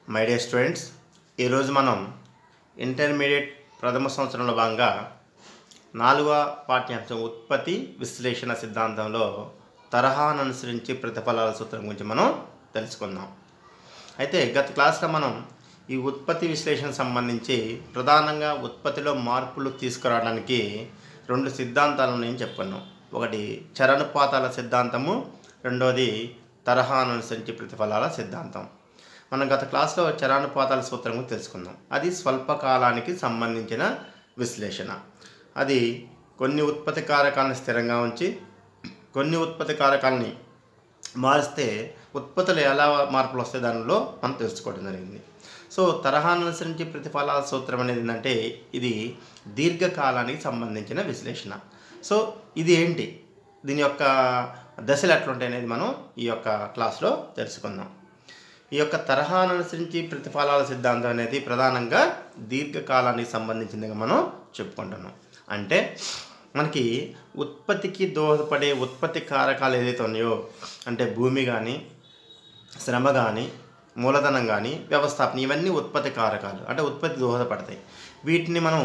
My day students ఈరోజు మనం intermediate ప్రథమ సంవత్సరంలో భాగంగా నాలుగవ పాఠ్యాంశం ఉత్పత్తి విశ్లేషణ సిద్ధాంతంలో తరహాను అనుసరించి ప్రతిఫలాల సూత్రం గురించి మనం తెలుసుకుందాం అయితే గత క్లాస్లో మనం ఈ ఉత్పత్తి విశ్లేషణ సంబంధించి ప్రధానంగా ఉత్పత్తిలో మార్పులు తీసుకురావడానికి రెండు సిద్ధాంతాలను నేను చెప్పుకున్నాం ఒకటి చరణపాతాల సిద్ధాంతము రెండోది తరహాను అనుసరించి ప్రతిఫలాల సిద్ధాంతం మనం గత క్లాస్లో చరానుపాతాల సూత్రం గురించి తెలుసుకుందాం అది స్వల్పకాలానికి సంబంధించిన విశ్లేషణ అది కొన్ని ఉత్పత్తి కారకాలను స్థిరంగా ఉంచి కొన్ని ఉత్పత్తి కారకాలని మారిస్తే ఉత్పత్తులు ఎలా మార్పులు వస్తాయి దానిలో మనం తెలుసుకోవడం జరిగింది సో తరహాను అనుసరించి ప్రతిఫలాల సూత్రం అనేది ఏంటంటే ఇది దీర్ఘకాలానికి సంబంధించిన విశ్లేషణ సో ఇది ఏంటి దీని యొక్క దశలు ఎట్లుంటాయి అనేది మనం ఈ యొక్క క్లాస్లో తెలుసుకుందాం ఈ యొక్క తరహాను అనుసరించి ప్రతిఫలాల సిద్ధాంతం అనేది ప్రధానంగా దీర్ఘకాలానికి సంబంధించిందిగా మనం చెప్పుకుంటున్నాం అంటే మనకి ఉత్పత్తికి దోహదపడే ఉత్పత్తి కారకాలు ఏదైతే ఉన్నాయో అంటే భూమి కానీ శ్రమ కానీ మూలధనం కానీ వ్యవస్థాపన ఇవన్నీ ఉత్పత్తి కారకాలు అంటే ఉత్పత్తి దోహదపడతాయి వీటిని మనం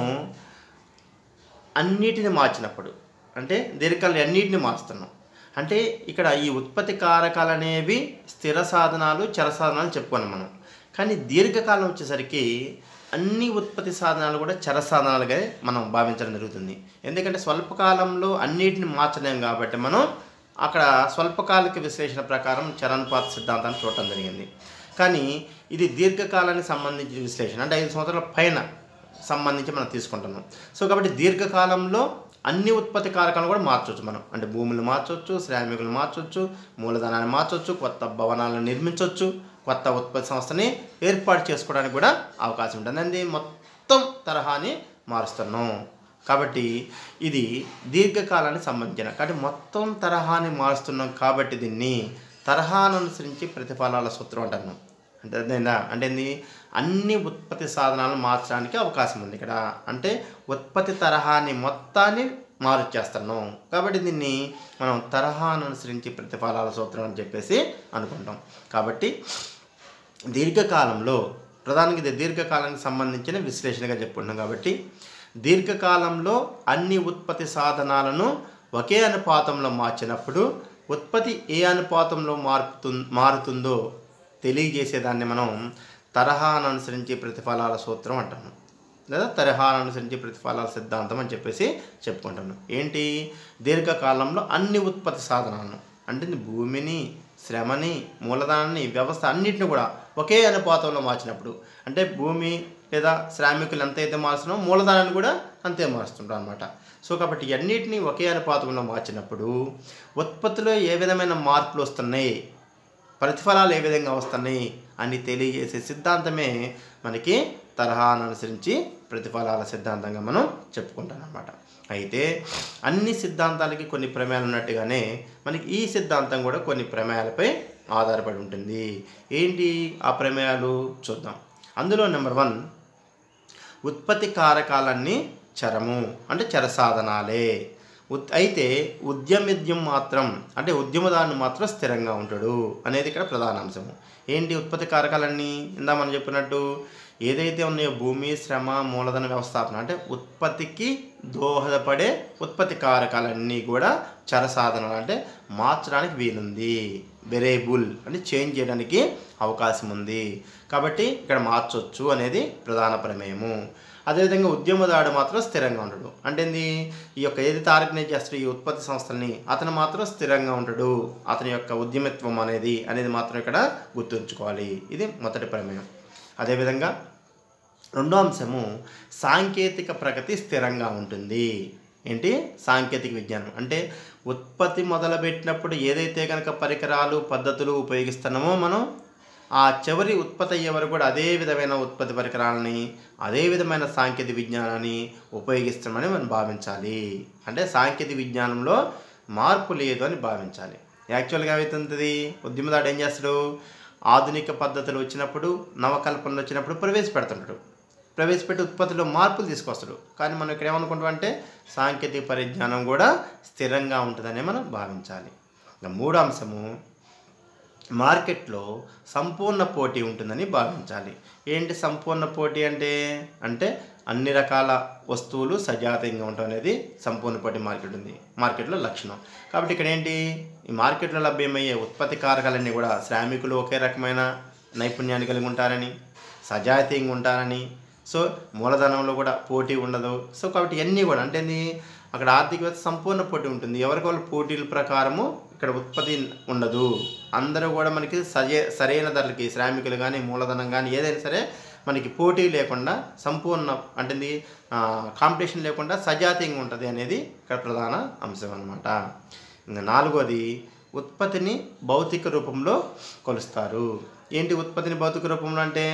అన్నిటిని మార్చినప్పుడు అంటే దీర్ఘకాలం అన్నిటిని మార్చుతున్నాం అంటే ఇక్కడ ఈ ఉత్పత్తి కారకాలు అనేవి స్థిర సాధనాలు చర సాధనాలు చెప్పుకున్నాం మనం కానీ దీర్ఘకాలం వచ్చేసరికి అన్ని ఉత్పత్తి సాధనాలు కూడా చర సాధనాలుగా మనం భావించడం జరుగుతుంది ఎందుకంటే స్వల్పకాలంలో అన్నిటిని మార్చలేం కాబట్టి మనం అక్కడ స్వల్పకాలిక విశ్లేషణ ప్రకారం చరణపాత సిద్ధాంతాన్ని చూడటం జరిగింది కానీ ఇది దీర్ఘకాలానికి సంబంధించిన విశ్లేషణ అంటే ఐదు సంవత్సరాల పైన సంబంధించి మనం తీసుకుంటున్నాం సో కాబట్టి దీర్ఘకాలంలో అన్ని ఉత్పత్తి కారకాలను కూడా మార్చవచ్చు మనం అంటే భూములు మార్చవచ్చు శ్రామికులు మార్చవచ్చు మూలధనాన్ని మార్చవచ్చు కొత్త భవనాలను నిర్మించవచ్చు కొత్త ఉత్పత్తి సంస్థని ఏర్పాటు చేసుకోవడానికి కూడా అవకాశం ఉంటుంది అంది మొత్తం తరహాని మారుస్తున్నాం కాబట్టి ఇది దీర్ఘకాలానికి సంబంధించిన కాబట్టి మొత్తం తరహాని మారుస్తున్నాం కాబట్టి దీన్ని తరహాను అనుసరించి ప్రతిఫలాల సూత్రం అంటున్నాం అంటే అదేనా అంటే ఏంది అన్ని ఉత్పత్తి సాధనాలను మార్చడానికి అవకాశం ఉంది ఇక్కడ అంటే ఉత్పత్తి తరహాని మొత్తాన్ని మారుచేస్తున్నాం కాబట్టి దీన్ని మనం తరహాను అనుసరించి ప్రతిఫలాల సూత్రం అని చెప్పేసి అనుకుంటాం కాబట్టి దీర్ఘకాలంలో ప్రధానంగా ఇది దీర్ఘకాలానికి సంబంధించిన విశ్లేషణగా చెప్పుకుంటాం కాబట్టి దీర్ఘకాలంలో అన్ని ఉత్పత్తి సాధనాలను ఒకే అనుపాతంలో మార్చినప్పుడు ఉత్పత్తి ఏ అనుపాతంలో మార్పుతు మారుతుందో తెలియజేసేదాన్ని మనం తరహాను అనుసరించి ప్రతిఫలాల సూత్రం అంటాము లేదా తరహాను అనుసరించి ప్రతిఫలాల సిద్ధాంతం అని చెప్పేసి చెప్పుకుంటాను ఏంటి దీర్ఘకాలంలో అన్ని ఉత్పత్తి సాధనాలను అంటే భూమిని శ్రమని మూలధనాన్ని వ్యవస్థ అన్నిటిని కూడా ఒకే అనుపాతంలో మార్చినప్పుడు అంటే భూమి లేదా శ్రామికులు ఎంతైతే మారుస్తున్నామో మూలధనాన్ని కూడా అంతే మారుస్తుంటాం అనమాట సో కాబట్టి అన్నిటినీ ఒకే అనుపాతంలో మార్చినప్పుడు ఉత్పత్తిలో ఏ విధమైన మార్పులు వస్తున్నాయి ప్రతిఫలాలు ఏ విధంగా వస్తున్నాయి అని తెలియజేసే సిద్ధాంతమే మనకి తరహాను అనుసరించి ప్రతిఫలాల సిద్ధాంతంగా మనం చెప్పుకుంటాం అనమాట అయితే అన్ని సిద్ధాంతాలకి కొన్ని ప్రమేయాలు ఉన్నట్టుగానే మనకి ఈ సిద్ధాంతం కూడా కొన్ని ప్రమేయాలపై ఆధారపడి ఉంటుంది ఏంటి ఆ ప్రమేయాలు చూద్దాం అందులో నెంబర్ వన్ ఉత్పత్తి కారకాలన్నీ చరము అంటే చర సాధనాలే ఉత్ అయితే ఉద్యమిద్యం మాత్రం అంటే ఉద్యమదారుని మాత్రం స్థిరంగా ఉంటాడు అనేది ఇక్కడ ప్రధాన అంశము ఏంటి ఉత్పత్తి కారకాలన్నీ ఇందా మనం చెప్పినట్టు ఏదైతే ఉన్నాయో భూమి శ్రమ మూలధన వ్యవస్థాపన అంటే ఉత్పత్తికి దోహదపడే ఉత్పత్తి కారకాలన్నీ కూడా చర సాధనాలు అంటే మార్చడానికి వీలుంది వెరేబుల్ అంటే చేంజ్ చేయడానికి అవకాశం ఉంది కాబట్టి ఇక్కడ మార్చొచ్చు అనేది ప్రధాన ప్రమేయము అదేవిధంగా ఉద్యమదాడు మాత్రం స్థిరంగా ఉంటాడు అంటే ఏంది ఈ యొక్క ఏదైతే ఆర్గనైజ్ చేస్తాడో ఈ ఉత్పత్తి సంస్థల్ని అతను మాత్రం స్థిరంగా ఉంటాడు అతని యొక్క ఉద్యమిత్వం అనేది అనేది మాత్రం ఇక్కడ గుర్తుంచుకోవాలి ఇది మొదటి ప్రమేయం అదేవిధంగా రెండో అంశము సాంకేతిక ప్రగతి స్థిరంగా ఉంటుంది ఏంటి సాంకేతిక విజ్ఞానం అంటే ఉత్పత్తి మొదలుపెట్టినప్పుడు ఏదైతే కనుక పరికరాలు పద్ధతులు ఉపయోగిస్తున్నామో మనం ఆ చివరి ఉత్పత్తి అయ్యే వరకు కూడా అదే విధమైన ఉత్పత్తి పరికరాలని అదే విధమైన సాంకేతిక విజ్ఞానాన్ని ఉపయోగిస్తామని మనం భావించాలి అంటే సాంకేతిక విజ్ఞానంలో మార్పు లేదు అని భావించాలి యాక్చువల్గా ఏమవుతుంది ఉద్యమదాడు ఏం చేస్తాడు ఆధునిక పద్ధతులు వచ్చినప్పుడు నవకల్పనలు వచ్చినప్పుడు ప్రవేశపెడుతుంటాడు ప్రవేశపెట్టి ఉత్పత్తిలో మార్పులు తీసుకొస్తాడు కానీ మనం ఇక్కడ ఏమనుకుంటాం అంటే సాంకేతిక పరిజ్ఞానం కూడా స్థిరంగా ఉంటుందని మనం భావించాలి ఇంకా మూడో అంశము మార్కెట్లో సంపూర్ణ పోటీ ఉంటుందని భావించాలి ఏంటి సంపూర్ణ పోటీ అంటే అంటే అన్ని రకాల వస్తువులు సజాతీయంగా ఉండటం అనేది సంపూర్ణ పోటీ మార్కెట్ ఉంది మార్కెట్లో లక్షణం కాబట్టి ఇక్కడ ఏంటి ఈ మార్కెట్లో లభ్యమయ్యే ఉత్పత్తి కారకాలన్నీ కూడా శ్రామికులు ఒకే రకమైన నైపుణ్యాన్ని కలిగి ఉంటారని సజాతీయంగా ఉంటారని సో మూలధనంలో కూడా పోటీ ఉండదు సో కాబట్టి ఇవన్నీ కూడా అంటే ఏంది అక్కడ ఆర్థికవేత్త సంపూర్ణ పోటీ ఉంటుంది ఎవరికి వాళ్ళ పోటీల ప్రకారము ఇక్కడ ఉత్పత్తి ఉండదు అందరూ కూడా మనకి సజే సరైన ధరలకి శ్రామికులు కానీ మూలధనం కానీ ఏదైనా సరే మనకి పోటీ లేకుండా సంపూర్ణ అంటే ఏంది, ఆ, కాంపిటీషన్ లేకుండా సజాతీయంగా ఉంటుంది అనేది ఇక్కడ ప్రధాన అంశం అన్నమాట ఇంకా నాలుగోది ఉత్పత్తిని భౌతిక రూపంలో కొలుస్తారు ఏంటి ఉత్పత్తిని భౌతిక రూపంలో అంటే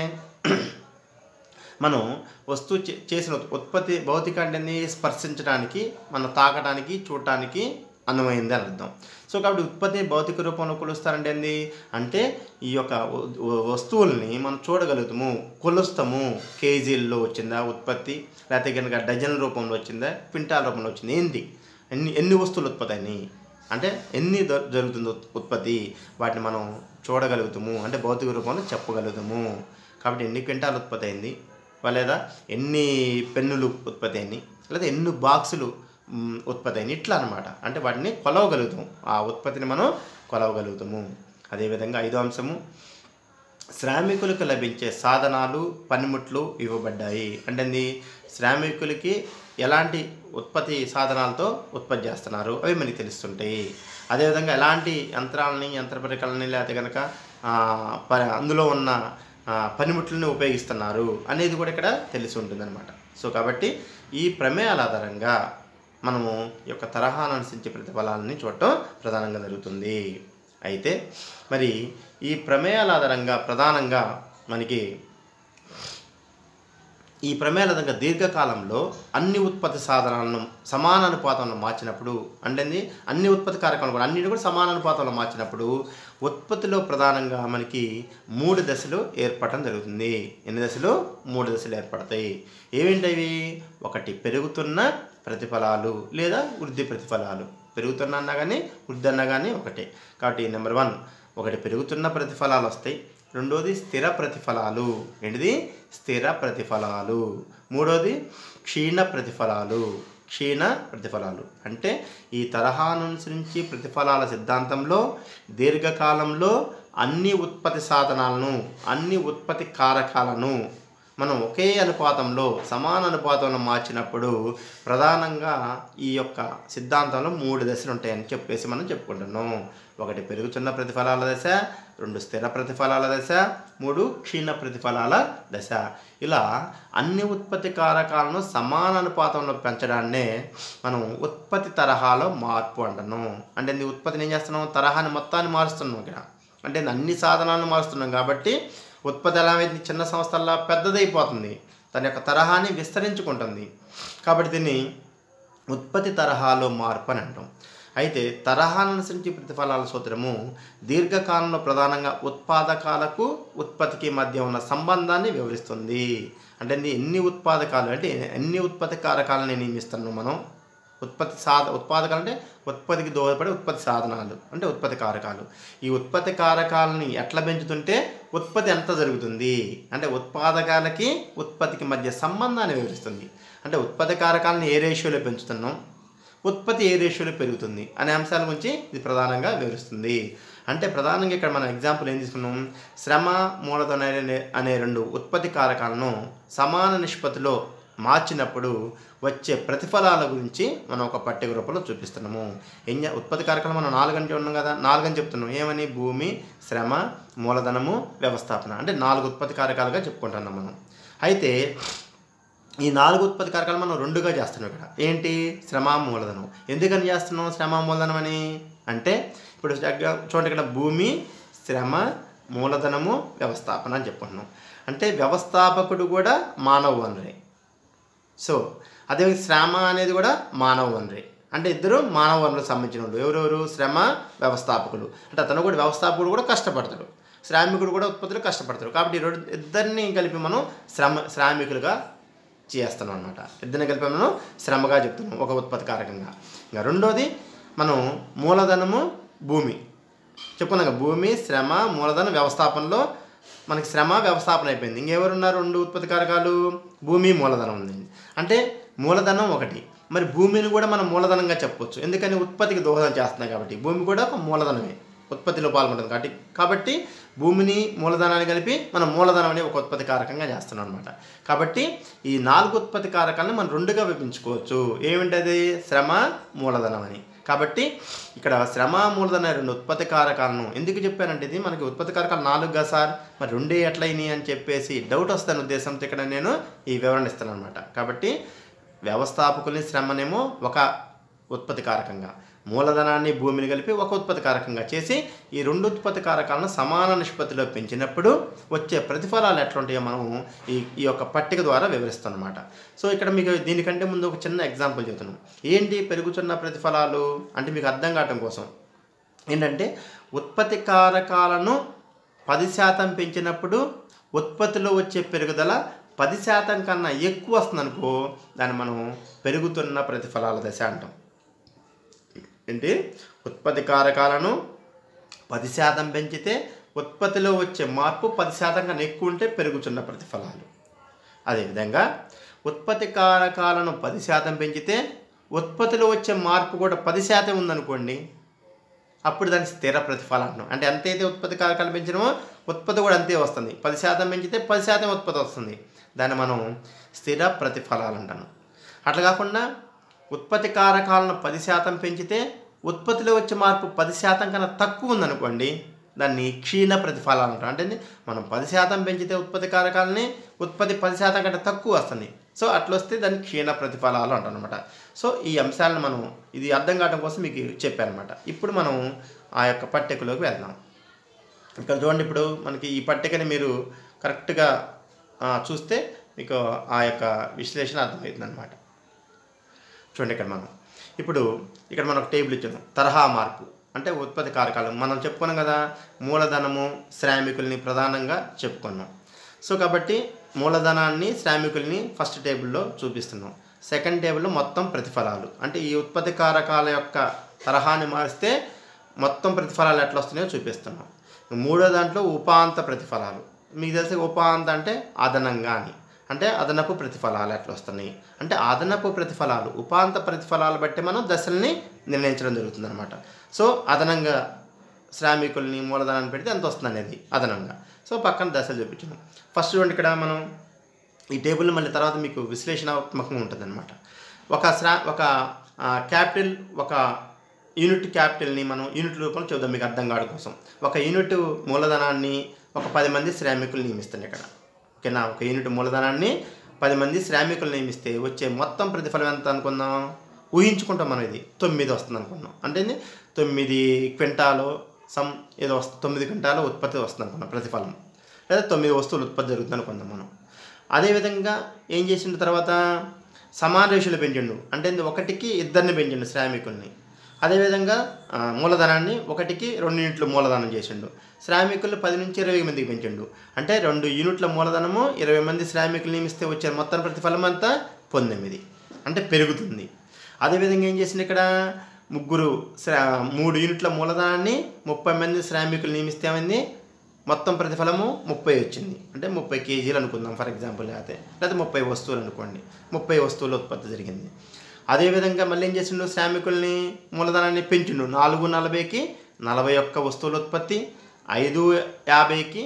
మనం వస్తువు చే- చేసిన ఉత్- ఉత్పత్తి భౌతిక అంటే స్పర్శించడానికి మనం తాకడానికి చూడటానికి అందమైంది అని అర్థం సో కాబట్టి ఉత్పత్తిని భౌతిక రూపంలో కొలుస్తారంటే ఏంది అంటే ఈ యొక్క వ- వ- వస్తువుల్ని మనం చూడగలుగుతాము కొలుస్తాము కేజీల్లో వచ్చిందా ఉత్పత్తి లేకపోతే కనుక డజన్ రూపంలో వచ్చిందా క్వింటాల్ రూపంలో వచ్చింది ఏంటి ఎన్ని ఎన్ని వస్తువులు ఉత్పత్తి అయినాయి అంటే ఎన్ని ద- జరుగుతుంది ఉత్- ఉత్పత్తి వాటిని మనం చూడగలుగుతాము అంటే భౌతిక రూపంలో చెప్పగలుగుతాము కాబట్టి ఎన్ని క్వింటాలు ఉత్పత్తి అయింది వా- లేదా ఎన్ని పెన్నులు ఉత్పత్తి అయినాయి లేదా ఎన్ని బాక్సులు మ్, ఉత్పత్తి అయినాయి ఇట్లా అనమాట అంటే వాటిని కొలవగలుగుతాం ఆ ఉత్పత్తిని మనం కొలవగలుగుతాము అదేవిధంగా ఐదో అంశము శ్రామికులకు లభించే సాధనాలు పనిముట్లు ఇవ్వబడ్డాయి అంటే ఏంది? శ్రామికులకి ఎలాంటి ఉత్పత్తి సాధనాలతో ఉత్పత్తి చేస్తున్నారు అవి మనకి తెలుస్తుంటాయి అదేవిధంగా ఎలాంటి యంత్రాలని యంత్ర పరికరాలని లేకపోతే కనుక ఆ, ప- అందులో ఉన్న ఆ, పనిముట్లని ఉపయోగిస్తున్నారు అనేది కూడా ఇక్కడ తెలిసి ఉంటుంది సో కాబట్టి ఈ ప్రమేయాల ఆధారంగా మనము ఈ యొక్క తరహాను అనుసరించే ప్రతిఫలాలని చూడటం ప్రధానంగా జరుగుతుంది అయితే మరి ఈ ప్రమేయాల ఆధారంగా ప్రధానంగా మనకి ఈ ప్రమేయాల ఆధారంగా దీర్ఘకాలంలో అన్ని ఉత్పత్తి సాధనాలను సమాన అనుపాతంలో మార్చినప్పుడు అంటే ఏంది? అన్ని ఉత్పత్తి కార్యక్రమాలు కూడా అన్నిటి కూడా సమాన అనుపాతంలో మార్చినప్పుడు ఉత్పత్తిలో ప్రధానంగా మనకి మూడు దశలు ఏర్పడటం జరుగుతుంది ఎన్ని దశలు మూడు దశలు ఏర్పడతాయి ఏమిటవి ఒకటి పెరుగుతున్న ప్రతిఫలాలు లేదా వృద్ధి ప్రతిఫలాలు పెరుగుతున్న అన్నా కానీ వృద్ధి అన్నా కానీ ఒకటే కాబట్టి నెంబర్ వన్ ఒకటి పెరుగుతున్న ప్రతిఫలాలు వస్తాయి రెండోది స్థిర ప్రతిఫలాలు ఏంటిది స్థిర ప్రతిఫలాలు మూడోది క్షీణ ప్రతిఫలాలు క్షీణ ప్రతిఫలాలు అంటే ఈ తరహాను అనుసరించి ప్రతిఫలాల సిద్ధాంతంలో దీర్ఘకాలంలో అన్ని ఉత్పత్తి సాధనాలను అన్ని ఉత్పత్తి కారకాలను మనం ఒకే అనుపాతంలో సమాన అనుపాతంలో మార్చినప్పుడు ప్రధానంగా ఈ యొక్క సిద్ధాంతంలో మూడు దశలు ఉంటాయని చెప్పేసి మనం చెప్పుకుంటున్నాం ఒకటి పెరుగుతున్న ప్రతిఫలాల దశ రెండు స్థిర ప్రతిఫలాల దశ మూడు క్షీణ ప్రతిఫలాల దశ ఇలా అన్ని ఉత్పత్తి కారకాలను సమాన అనుపాతంలో పెంచడాన్నే మనం ఉత్పత్తి తరహాలో మార్పు అంటున్నాం అంటే ఈ ఉత్పత్తిని ఏం చేస్తున్నాం తరహాని మొత్తాన్ని మారుస్తున్నాం ఇక్కడ అంటే అన్ని సాధనాలను మారుస్తున్నాం కాబట్టి ఉత్పత్తి ఎలా అయింది చిన్న సంస్థల్లో పెద్దదైపోతుంది దాని యొక్క తరహాని విస్తరించుకుంటుంది కాబట్టి దీన్ని ఉత్పత్తి తరహాలో మార్పు అని అంటాం అయితే తరహాను అనుసరించి ప్రతిఫలాల సూత్రము దీర్ఘకాలంలో ప్రధానంగా ఉత్పాదకాలకు ఉత్పత్తికి మధ్య ఉన్న సంబంధాన్ని వివరిస్తుంది అంటే ఇది ఎన్ని ఉత్పాదకాలు అంటే ఎన్ని ఉత్పత్తి కారకాలను నియమిస్తున్నాం మనం ఉత్పత్తి సాధ ఉత్పాదకాలు అంటే ఉత్పత్తికి దోహదపడే ఉత్పత్తి సాధనాలు అంటే ఉత్పత్తి కారకాలు ఈ ఉత్పత్తి కారకాలని ఎట్లా పెంచుతుంటే ఉత్పత్తి ఎంత జరుగుతుంది అంటే ఉత్పాదకాలకి ఉత్పత్తికి మధ్య సంబంధాన్ని వివరిస్తుంది అంటే ఉత్పత్తి కారకాలను ఏ రేషియోలో పెంచుతున్నాం ఉత్పత్తి ఏ రేషియోలో పెరుగుతుంది అనే అంశాల గురించి ఇది ప్రధానంగా వివరిస్తుంది అంటే ప్రధానంగా ఇక్కడ మనం ఎగ్జాంపుల్ ఏం తీసుకున్నాం శ్రమ మూలధన అనే- అనే రెండు ఉత్పత్తి కారకాలను సమాన నిష్పత్తిలో మార్చినప్పుడు వచ్చే ప్రతిఫలాల గురించి మనం ఒక పట్టిక రూపంలో చూపిస్తున్నాము ఏం చే- ఉత్పత్తి కారకాలు మనం నాలుగంటే ఉన్నాం కదా నాలుగని చెప్తున్నాం ఏమని భూమి శ్రమ మూలధనము వ్యవస్థాపన అంటే నాలుగు ఉత్పత్తి కారకాలుగా చెప్పుకుంటున్నాం మనం అయితే ఈ నాలుగు ఉత్పత్తి కారకాలు మనం రెండుగా చేస్తున్నాం ఇక్కడ ఏంటి శ్రమ మూలధనం ఎందుకని చేస్తున్నాం శ్రమ మూలధనం అని అంటే ఇప్పుడు చక్కగా చూడండి ఇక్కడ భూమి శ్రమ మూలధనము వ్యవస్థాపన అని చెప్పుకుంటున్నాం అంటే వ్యవస్థాపకుడు కూడా మానవ వనరే సో అదే శ్రమ అనేది కూడా మానవ వనరే అంటే ఇద్దరు మానవ వనరులకు సంబంధించిన వాళ్ళు ఎవరెవరు శ్రమ వ్యవస్థాపకులు అంటే అతను కూడా వ్యవస్థాపకుడు కూడా కష్టపడతాడు శ్రామికుడు కూడా ఉత్పత్తులు కష్టపడతాడు కాబట్టి ఈ రెండు ఇద్దరిని కలిపి మనం శ్రమ శ్రామికులుగా చేస్తున్నాం అనమాట ఇద్దరిని కలిపి మనం శ్రమగా చెప్తున్నాం ఒక ఉత్పత్తి కారకంగా ఇంకా రెండోది మనం మూలధనము భూమి చెప్పుకున్నాం కదా, భూమి శ్రమ మూలధన వ్యవస్థాపనలో మనకి శ్రమ వ్యవస్థాపన అయిపోయింది ఇంకెవరు ఉన్నారు రెండు ఉత్పత్తి కారకాలు భూమి మూలధనం ఉంది అంటే మూలధనం ఒకటి మరి భూమిని కూడా మనం మూలధనంగా చెప్పొచ్చు ఎందుకని ఉత్పత్తికి దోహదం చేస్తున్నాయి కాబట్టి భూమి కూడా ఒక మూలధనమే ఉత్పత్తిలో పాల్గొంటుంది కాబట్టి కాబట్టి భూమిని మూలధనాన్ని కలిపి మనం మూలధనం అనే ఒక ఉత్పత్తి కారకంగా చేస్తున్నాం అనమాట కాబట్టి ఈ నాలుగు ఉత్పత్తి కారకాలను మనం రెండుగా విభజించుకోవచ్చు ఏమిటది శ్రమ మూలధనం అని కాబట్టి ఇక్కడ శ్రమ మూలధన రెండు ఉత్పత్తి కారకాలను ఎందుకు చెప్పానంటే ఇది మనకి ఉత్పత్తి కారకాలు నాలుగుగా సార్ మరి రెండే ఎట్లయినాయి అని చెప్పేసి డౌట్ వస్తాను ఉద్దేశంతో ఇక్కడ నేను ఈ వివరణ ఇస్తాను అనమాట కాబట్టి వ్యవస్థాపకుల్ని శ్రమనేమో ఒక ఉత్పత్తి కారకంగా మూలధనాన్ని భూమిని కలిపి ఒక ఉత్పత్తి కారకంగా చేసి ఈ రెండు ఉత్పత్తి కారకాలను సమాన నిష్పత్తిలో పెంచినప్పుడు వచ్చే ప్రతిఫలాలు ఎట్లుంటాయో మనం ఈ ఈ యొక్క పట్టిక ద్వారా వివరిస్తాం అనమాట సో ఇక్కడ మీకు దీనికంటే ముందు ఒక చిన్న ఎగ్జాంపుల్ చెబుతున్నాం ఏంటి పెరుగుతున్న ప్రతిఫలాలు అంటే మీకు అర్థం కావటం కోసం ఏంటంటే ఉత్పత్తి కారకాలను పది శాతం పెంచినప్పుడు ఉత్పత్తిలో వచ్చే పెరుగుదల పది శాతం కన్నా ఎక్కువ వస్తుంది అనుకో దాన్ని మనం పెరుగుతున్న ప్రతిఫలాల దశ అంటాం ఏంటి ఉత్పత్తి కారకాలను పది శాతం పెంచితే ఉత్పత్తిలో వచ్చే మార్పు పది శాతం కన్నా ఎక్కువ ఉంటే పెరుగుతున్న ప్రతిఫలాలు అదేవిధంగా ఉత్పత్తి కారకాలను పది శాతం పెంచితే ఉత్పత్తిలో వచ్చే మార్పు కూడా పది శాతం ఉందనుకోండి అప్పుడు దాన్ని స్థిర ప్రతిఫలం అంటున్నాం అంటే ఎంతైతే ఉత్పత్తి కారకాలు పెంచినామో ఉత్పత్తి కూడా అంతే వస్తుంది పది శాతం పెంచితే పది శాతం ఉత్పత్తి వస్తుంది దాన్ని మనం స్థిర ప్రతిఫలాలు అంటాను అట్లా కాకుండా ఉత్పత్తి కారకాలను పది శాతం పెంచితే ఉత్పత్తిలో వచ్చే మార్పు పది శాతం కన్నా తక్కువ ఉందనుకోండి దాన్ని క్షీణ ప్రతిఫలాలు అంటాం అంటే ఏంది? మనం పది శాతం పెంచితే ఉత్పత్తి కారకాలని ఉత్పత్తి పది శాతం కంటే తక్కువ వస్తుంది సో అట్లా వస్తే దాన్ని క్షీణ ప్రతిఫలాలు అంటాం అనమాట సో ఈ అంశాలను మనం ఇది అర్థం కావడం కోసం మీకు చెప్పానమాట ఇప్పుడు మనం ఆ యొక్క పట్టికలోకి వెళ్దాం ఇక్కడ చూడండి ఇప్పుడు మనకి ఈ పట్టికని మీరు కరెక్ట్గా ఆ, చూస్తే మీకు ఆ యొక్క విశ్లేషణ అర్థమవుతుంది అనమాట చూడండి ఇక్కడ మనం ఇప్పుడు ఇక్కడ మనం ఒక టేబుల్ ఇచ్చాము తరహా మార్పు అంటే ఉత్పత్తి కారకాలు మనం చెప్పుకున్నాం కదా మూలధనము శ్రామికుల్ని ప్రధానంగా చెప్పుకున్నాం సో కాబట్టి మూలధనాన్ని శ్రామికుల్ని ఫస్ట్ టేబుల్లో చూపిస్తున్నాం సెకండ్ టేబుల్లో మొత్తం ప్రతిఫలాలు అంటే ఈ ఉత్పత్తి కారకాల యొక్క తరహాని మారిస్తే మొత్తం ప్రతిఫలాలు ఎట్లా వస్తున్నాయో చూపిస్తున్నాం మూడో దాంట్లో ఉపాంత ప్రతిఫలాలు మీకు తెలిసి ఉపాంత అంటే అదనంగా అని అంటే అదనపు ప్రతిఫలాలు ఎట్లా వస్తున్నాయి అంటే అదనపు ప్రతిఫలాలు ఉపాంత ప్రతిఫలాలు బట్టి మనం దశల్ని నిర్ణయించడం జరుగుతుంది అనమాట సో అదనంగా శ్రామికుల్ని మూలధనాన్ని పెడితే ఎంత వస్తుంది అనేది అదనంగా సో పక్కన దశలు చూపించాను ఫస్ట్ చూడండి ఇక్కడ మనం ఈ టేబుల్ మళ్ళీ తర్వాత మీకు విశ్లేషణాత్మకంగా ఉంటుంది అనమాట ఒక శ్రా ఒక ఆ, క్యాపిటల్ ఒక యూనిట్ క్యాపిటల్ని మనం యూనిట్ రూపంలో చూద్దాం మీకు అర్థం కావడం కోసం ఒక యూనిట్ మూలధనాన్ని ఒక పది మంది శ్రామికులు నియమిస్తుంది ఇక్కడ ఓకేనా ఒక యూనిట్ మూలధనాన్ని పది మంది శ్రామికులు నియమిస్తే వచ్చే మొత్తం ప్రతిఫలం ఎంత అనుకుందాం ఊహించుకుంటాం మనం ఇది తొమ్మిది వస్తుంది అనుకున్నాం అంటే ఏంది? తొమ్మిది క్వింటాలు సమ్ ఏదో వస్తుంది తొమ్మిది క్వింటాలు ఉత్పత్తి వస్తుంది అనుకున్నాం ప్రతిఫలం లేదా తొమ్మిది వస్తువులు ఉత్పత్తి జరుగుతుంది అనుకుందాం మనం అదేవిధంగా ఏం చేసిన తర్వాత సమాన రేషులు పెంచిండు అంటే ఏంది? ఒకటికి ఇద్దరిని పెంచిండు శ్రామికుల్ని అదేవిధంగా ఆ, మూలధనాన్ని ఒకటికి రెండు యూనిట్లు మూలధనం చేసిండు శ్రామికులు పది నుంచి ఇరవై మందికి పెంచిండు అంటే రెండు యూనిట్ల మూలధనము ఇరవై మంది శ్రామికులు నియమిస్తే వచ్చే మొత్తం ప్రతిఫలం అంతా పంతొమ్మిది అంటే పెరుగుతుంది అదేవిధంగా ఏం చేసిండు ఇక్కడ ముగ్గురు శ్రా మూడు యూనిట్ల మూలధనాన్ని ముప్పై మంది శ్రామికులు నియమిస్తే ఏమైంది మొత్తం ప్రతిఫలము ముప్పై వచ్చింది అంటే ముప్పై కేజీలు అనుకుందాం ఫర్ ఎగ్జాంపుల్ అయితే లేదా ముప్పై వస్తువులు అనుకోండి ముప్పై వస్తువుల ఉత్పత్తి జరిగింది అదేవిధంగా మళ్ళీ ఏం చేసిండు శ్రామికుల్ని మూలధనాన్ని పెంచిండు నాలుగు నలభైకి నలభై ఒక్క వస్తువుల ఉత్పత్తి ఐదు యాభైకి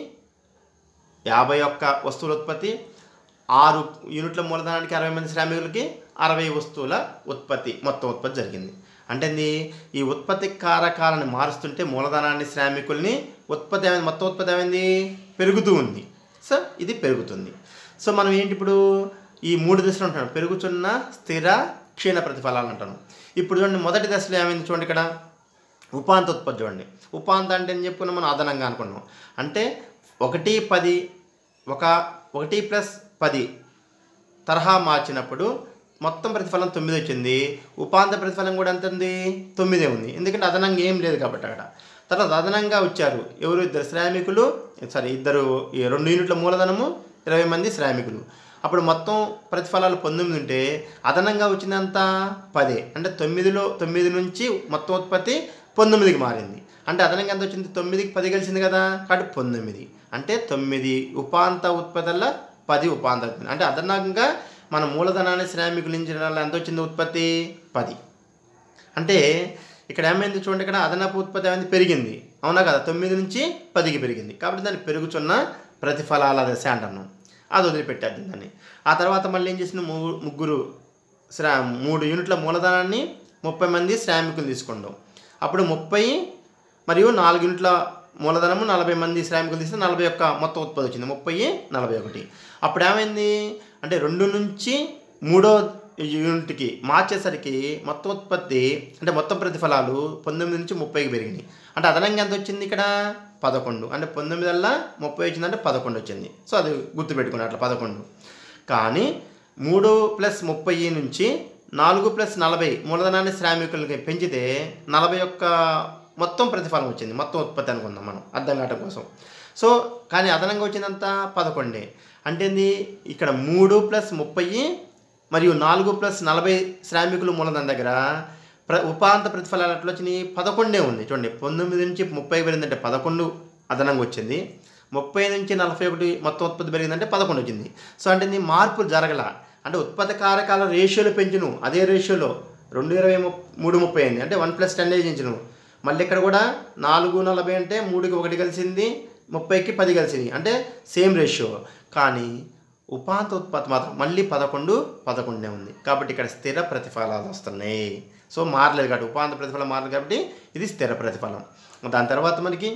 యాభై ఒక్క వస్తువుల ఉత్పత్తి ఆరు యూనిట్ల మూలధనానికి అరవై మంది శ్రామికులకి అరవై వస్తువుల ఉత్పత్తి మొత్తం ఉత్పత్తి జరిగింది అంటే ఏంది? ఈ ఉత్పత్తి కారకాలను మారుస్తుంటే మూలధనాన్ని శ్రామికుల్ని ఉత్పత్తి ఏమైంది మొత్తం ఉత్పత్తి ఏమైంది పెరుగుతూ ఉంది సో ఇది పెరుగుతుంది సో మనం ఏంటి ఇప్పుడు ఈ మూడు దశలు ఉంటున్నాం పెరుగుతున్న స్థిర క్షీణ ప్రతిఫలాలు అంటాను ఇప్పుడు చూడండి మొదటి దశలో ఏమైంది చూడండి ఇక్కడ ఉపాంత ఉత్పత్తి చూడండి ఉపాంత అంటే ఏం చెప్పుకున్నాం మనం అదనంగా అనుకున్నాం అంటే ఒకటి పది ఒక ఒకటి ప్లస్ పది తరహా మార్చినప్పుడు మొత్తం ప్రతిఫలం తొమ్మిది వచ్చింది ఉపాంత ప్రతిఫలం కూడా ఎంత ఉంది తొమ్మిదే ఉంది ఎందుకంటే అదనంగా ఏం లేదు కాబట్టి అక్కడ తర్వాత అదనంగా వచ్చారు ఎవరు ఇద్దరు శ్రామికులు సారీ ఇద్దరు ఈ రెండు యూనిట్ల మూలధనము ఇరవై మంది శ్రామికులు అప్పుడు మొత్తం ప్రతిఫలాలు పంతొమ్మిది ఉంటే అదనంగా వచ్చిందంత పదే అంటే తొమ్మిదిలో తొమ్మిది నుంచి మొత్తం ఉత్పత్తి పంతొమ్మిదికి మారింది అంటే అదనంగా ఎంత వచ్చింది తొమ్మిదికి పది కలిసింది కదా కాబట్టి పంతొమ్మిది అంటే తొమ్మిది ఉపాంత ఉత్పత్తుల పది ఉపాంత ఉత్పత్తి అంటే అదనంగా మన మూలధనాన్ని శ్రామికులించడం వల్ల ఎంత వచ్చింది ఉత్పత్తి పది అంటే ఇక్కడ ఏమైంది చూడండి ఇక్కడ అదనపు ఉత్పత్తి అనేది పెరిగింది అవునా కదా తొమ్మిది నుంచి పదికి పెరిగింది కాబట్టి దాన్ని పెరుగుతున్న ప్రతిఫలాల దశ అంటున్నాం అది వదిలిపెట్టేద్దాం దాన్ని ఆ తర్వాత మళ్ళీ ఏం చేసిన ము- ముగ్గురు శ్రా మూడు యూనిట్ల మూలధనాన్ని ముప్పై మంది శ్రామికులు తీసుకుంటాం అప్పుడు ముప్పై మరియు నాలుగు యూనిట్ల మూలధనము నలభై మంది శ్రామికులు తీస్తే నలభై ఒక్క మొత్తం ఉత్పత్తి వచ్చింది ముప్పై నలభై ఒకటి అప్పుడు ఏమైంది అంటే రెండు నుంచి మూడో యూనిట్కి మార్చేసరికి మొత్తం ఉత్పత్తి అంటే మొత్తం ప్రతిఫలాలు పంతొమ్మిది నుంచి ముప్పైకి పెరిగినాయి అంటే అదనంగా ఎంత వచ్చింది ఇక్కడ పదకొండు అంటే పంతొమ్మిది వల్ల ముప్పై వచ్చిందంటే పదకొండు వచ్చింది సో అది గుర్తుపెట్టుకుని అట్లా పదకొండు కానీ మూడు ప్లస్ ముప్పై నుంచి నాలుగు ప్లస్ నలభై మూలధనాన్ని శ్రామికులకి పెంచితే నలభై ఒక్క మొత్తం ప్రతిఫలం వచ్చింది మొత్తం ఉత్పత్తి అనుకుందాం మనం అర్థం కావటం కోసం సో కానీ అదనంగా వచ్చిందంతా పదకొండే అంటే ఏంది ఇక్కడ మూడు ప్లస్ ముప్పై మరియు నాలుగు ప్లస్ నలభై శ్రామికులు మూలధనం దగ్గర ప్ర ఉపాంత ప్రతిఫలాలు ఎట్లా వచ్చినాయి పదకొండే ఉంది చూడండి పంతొమ్మిది నుంచి ముప్పై పెరిగిందంటే పదకొండు అదనంగా వచ్చింది ముప్పై నుంచి నలభై ఒకటి మొత్తం ఉత్పత్తి పెరిగిందంటే పదకొండు వచ్చింది సో అంటే ఇది మార్పు జరగల అంటే ఉత్పత్తి కారకాల రేషియోలో పెంచును అదే రేషియోలో రెండు ఇరవై ము- మూడు ముప్పై అయింది అంటే వన్ ప్లస్ టెన్ చేయించును మళ్ళీ ఇక్కడ కూడా నాలుగు నలభై అంటే మూడుకి ఒకటి కలిసింది ముప్పైకి పది కలిసింది అంటే సేమ్ రేషియో కానీ ఉపాంత ఉత్పత్తి మాత్రం మళ్ళీ పదకొండు పదకొండే ఉంది కాబట్టి ఇక్కడ స్థిర ప్రతిఫలాలు వస్తున్నాయి సో మారలేదు కాబట్టి ఉపాంత ప్రతిఫలం మారలేదు కాబట్టి ఇది స్థిర ప్రతిఫలం దాని తర్వాత మనకి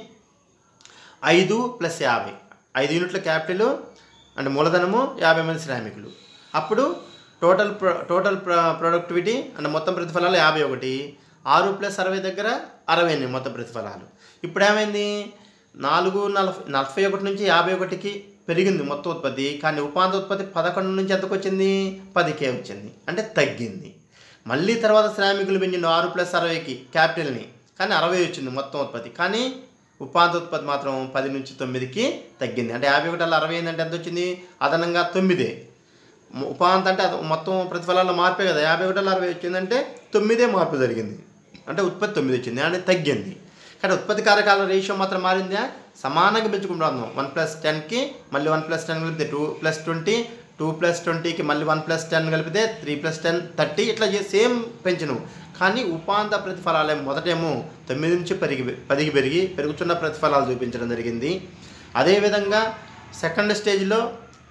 ఐదు ప్లస్ యాభై ఐదు యూనిట్ల క్యాపిటల్ అంటే మూలధనము యాభై మంది శ్రామికులు అప్పుడు టోటల్ ప్రొ టోటల్ ప్ర ప్రొడక్టివిటీ అంటే మొత్తం ప్రతిఫలాలు యాభై ఒకటి ఆరు ప్లస్ అరవై దగ్గర అరవై ఎనిమిది మొత్తం ప్రతిఫలాలు ఇప్పుడు ఏమైంది నాలుగు నలభై నలభై ఒకటి నుంచి యాభై ఒకటికి పెరిగింది మొత్తం ఉత్పత్తి కానీ ఉపాంత ఉత్పత్తి పదకొండు నుంచి ఎంతకు వచ్చింది పదికే వచ్చింది అంటే తగ్గింది మళ్ళీ తర్వాత శ్రామికులు పెంచిండు ఆరు ప్లస్ అరవైకి క్యాపిటల్ని కానీ అరవై వచ్చింది మొత్తం ఉత్పత్తి కానీ ఉపాంత ఉత్పత్తి మాత్రం పది నుంచి తొమ్మిదికి తగ్గింది అంటే యాభై ఒకటి అరవై ఏంటంటే ఎంత వచ్చింది అదనంగా తొమ్మిదే ము- ఉపాంత అంటే అది మొత్తం ప్రతిఫలాల్లో మార్పే కదా యాభై ఒకటి అరవై వచ్చిందంటే తొమ్మిదే మార్పు జరిగింది అంటే ఉత్పత్తి తొమ్మిది వచ్చింది అంటే తగ్గింది కానీ ఉత్పత్తి కారకాల రేషియో మాత్రం మారిందా సమానంగా పెంచుకుంటున్నాం వన్ ప్లస్ టెన్కి మళ్ళీ వన్ ప్లస్ టెన్ కలిపితే two plus twenty two plus ట్వంటీకి మళ్ళీ వన్ ప్లస్ టెన్ కలిపితే త్రీ ప్లస్ టెన్ థర్టీ ఇట్లా చేసి సేమ్ పెంచను కానీ ఉపాంత ప్రతిఫలాలే మొదటేమో తొమ్మిది నుంచి పెరిగి పదికి పెరిగి పెరుగుతున్న ప్రతిఫలాలు చూపించడం జరిగింది అదేవిధంగా సెకండ్ స్టేజ్లో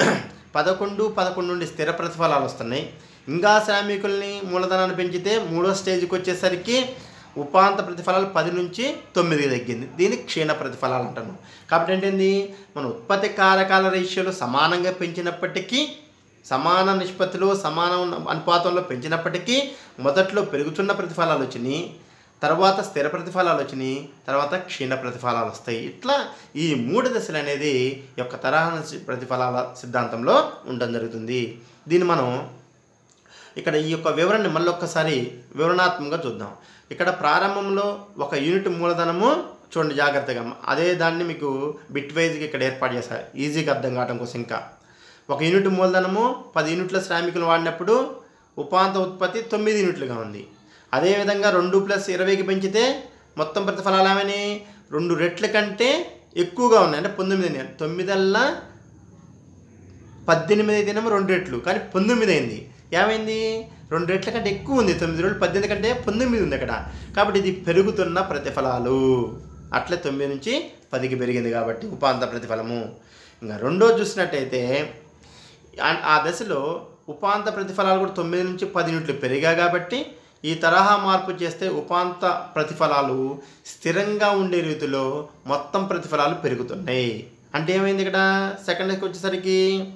పదకొండు పదకొండు నుండి స్థిర ప్రతిఫలాలు వస్తున్నాయి ఇంకా శ్రామికుల్ని మూలధనాన్ని పెంచితే మూడో స్టేజ్కి వచ్చేసరికి ఉపాంత ప్రతిఫలాలు పది నుంచి తొమ్మిదికి తగ్గింది దీన్ని క్షీణ ప్రతిఫలాలు అంటాను కాబట్టి ఏంటండి మన ఉత్పత్తి కారకాల రేషియోలు సమానంగా పెంచినప్పటికీ సమాన నిష్పత్తిలో సమాన అనుపాతంలో పెంచినప్పటికీ మొదట్లో పెరుగుతున్న ప్రతిఫలాలు వచ్చినాయి తర్వాత స్థిర ప్రతిఫలాలు వచ్చినాయి తర్వాత క్షీణ ప్రతిఫలాలు వస్తాయి ఇట్లా ఈ మూడు దశలు అనేది ఈ యొక్క తరహా సి- ప్రతిఫలాల సిద్ధాంతంలో ఉండడం జరుగుతుంది దీన్ని మనం ఇక్కడ ఈ యొక్క వివరణని మళ్ళీ ఒక్కసారి వివరణాత్మకంగా చూద్దాం ఇక్కడ ప్రారంభంలో ఒక యూనిట్ మూలధనము చూడండి జాగ్రత్తగా అదే దాన్ని మీకు బిట్ వైజ్గా ఇక్కడ ఏర్పాటు చేశారు ఈజీగా అర్థం కావడం కోసం ఇంకా ఒక యూనిట్ మూలధనము పది యూనిట్ల శ్రామికులు వాడినప్పుడు ఉపాంత ఉత్పత్తి తొమ్మిది యూనిట్లుగా ఉంది అదేవిధంగా రెండు ప్లస్ ఇరవైకి పెంచితే మొత్తం ప్రతిఫలాలు ఏమని రెండు రెట్ల కంటే ఎక్కువగా ఉన్నాయి అంటే పంతొమ్మిది తొమ్మిదల్లా పద్దెనిమిది దినం రెండు రెట్లు కానీ పంతొమ్మిది అయింది ఏమైంది రెండు రెట్ల కంటే ఎక్కువ ఉంది తొమ్మిది రోజులు పద్దెనిమిది కంటే పంతొమ్మిది ఉంది అక్కడ కాబట్టి ఇది పెరుగుతున్న ప్రతిఫలాలు అట్లే తొమ్మిది నుంచి పదికి పెరిగింది కాబట్టి ఉపాంత ప్రతిఫలము ఇంకా రెండో చూసినట్టయితే ఆ- ఆ దశలో ఉపాంత ప్రతిఫలాలు కూడా తొమ్మిది నుంచి పది యూనిట్లు పెరిగాయి కాబట్టి ఈ తరహా మార్పు చేస్తే ఉపాంత ప్రతిఫలాలు స్థిరంగా ఉండే రీతిలో మొత్తం ప్రతిఫలాలు పెరుగుతున్నాయి అంటే ఏమైంది ఇక్కడ సెకండ్కి వచ్చేసరికి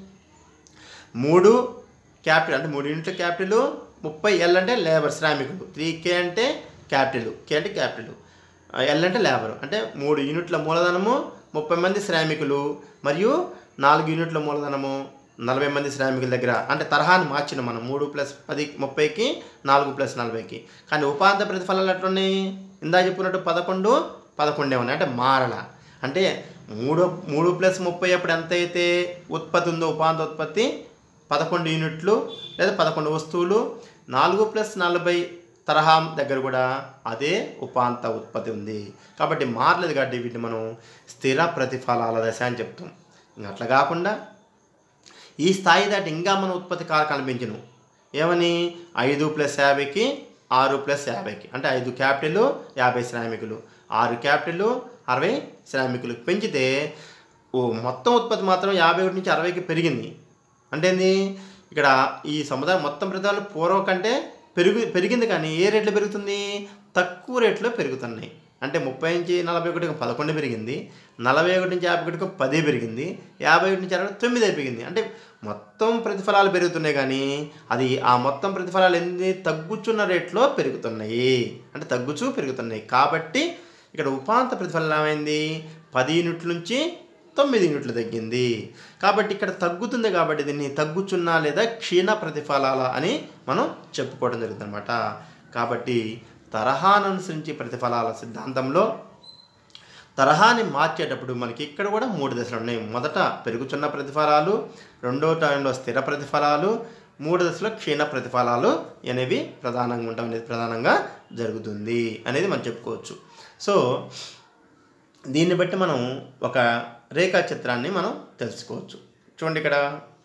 మూడు క్యాపిటల్ అంటే మూడు యూనిట్ల క్యాపిటల్ ముప్పై ఎల్ అంటే లేబర్ శ్రామికులు త్రీ కే అంటే క్యాపిటల్ కే అంటే క్యాపిటల్ ఎల్ అంటే లేబర్ అంటే మూడు యూనిట్ల మూలధనము ముప్పై మంది శ్రామికులు మరియు నాలుగు యూనిట్ల మూలధనము నలభై మంది శ్రామికుల దగ్గర అంటే తరహాను మార్చిన మనం మూడు ప్లస్ పది ముప్పైకి నాలుగు ప్లస్ నలభైకి కానీ ఉపాంత ప్రతిఫలాలు ఎట్లున్నాయి ఇందా చెప్పుకున్నట్టు పదకొండు పదకొండే ఉన్నాయి అంటే మారల అంటే మూడు మూడు ప్లస్ ముప్పై అప్పుడు ఎంత అయితే ఉత్పత్తి ఉందో ఉపాంత ఉత్పత్తి పదకొండు యూనిట్లు లేదా పదకొండు వస్తువులు నాలుగు ప్లస్ నలభై తరహా దగ్గర కూడా అదే ఉపాంత ఉత్పత్తి ఉంది కాబట్టి మారలేదు కాబట్టి వీటిని మనం స్థిర ప్రతిఫలాల దశ అని చెప్తాం ఇంకా అట్లా కాకుండా ఈ స్థాయి దాటి ఇంకా మన ఉత్పత్తి కారకాలను పెంచను ఏమని ఐదు ప్లస్ యాభైకి ఆరు ప్లస్ యాభైకి అంటే ఐదు క్యాపిటల్ యాభై శ్రామికులు ఆరు క్యాపిటల్ అరవై శ్రామికులు పెంచితే ఓ మొత్తం ఉత్పత్తి మాత్రం యాభై ఒకటి నుంచి అరవైకి పెరిగింది అంటే ఏంది ఇక్కడ ఈ సముదాయం మొత్తం ప్రతిఫలాలు పూర్వం కంటే పెరుగు పెరిగింది కానీ ఏ రేట్లో పెరుగుతుంది తక్కువ రేట్లో పెరుగుతున్నాయి అంటే ముప్పై నుంచి నలభై ఒకటికి పదకొండు పెరిగింది నలభై ఒకటి నుంచి యాభై ఒకటికి పది పెరిగింది యాభై ఒకటి నుంచి అరవై తొమ్మిది పెరిగింది అంటే మొత్తం ప్రతిఫలాలు పెరుగుతున్నాయి కానీ అది ఆ మొత్తం ప్రతిఫలాలు ఎన్ని తగ్గుచున్న రేట్లో పెరుగుతున్నాయి అంటే తగ్గుచూ పెరుగుతున్నాయి కాబట్టి ఇక్కడ ఉపాంత ప్రతిఫలం ఏమైంది పది యూనిట్ల నుంచి తొమ్మిది యూనిట్లు తగ్గింది కాబట్టి ఇక్కడ తగ్గుతుంది కాబట్టి దీన్ని తగ్గుచున్నా లేదా క్షీణ ప్రతిఫలాల అని మనం చెప్పుకోవడం జరుగుతుంది అనమాట కాబట్టి తరహాను అనుసరించి ప్రతిఫలాల సిద్ధాంతంలో తరహాని మార్చేటప్పుడు మనకి ఇక్కడ కూడా మూడు దశలు ఉన్నాయి మొదట పెరుగుచున్న ప్రతిఫలాలు రెండో టైంలో స్థిర ప్రతిఫలాలు మూడు దశలో క్షీణ ప్రతిఫలాలు అనేవి ప్రధానంగా ఉండటం అనేది ప్రధానంగా జరుగుతుంది అనేది మనం చెప్పుకోవచ్చు సో దీన్ని బట్టి మనం ఒక రేఖా చిత్రాన్ని మనం తెలుసుకోవచ్చు చూడండి ఇక్కడ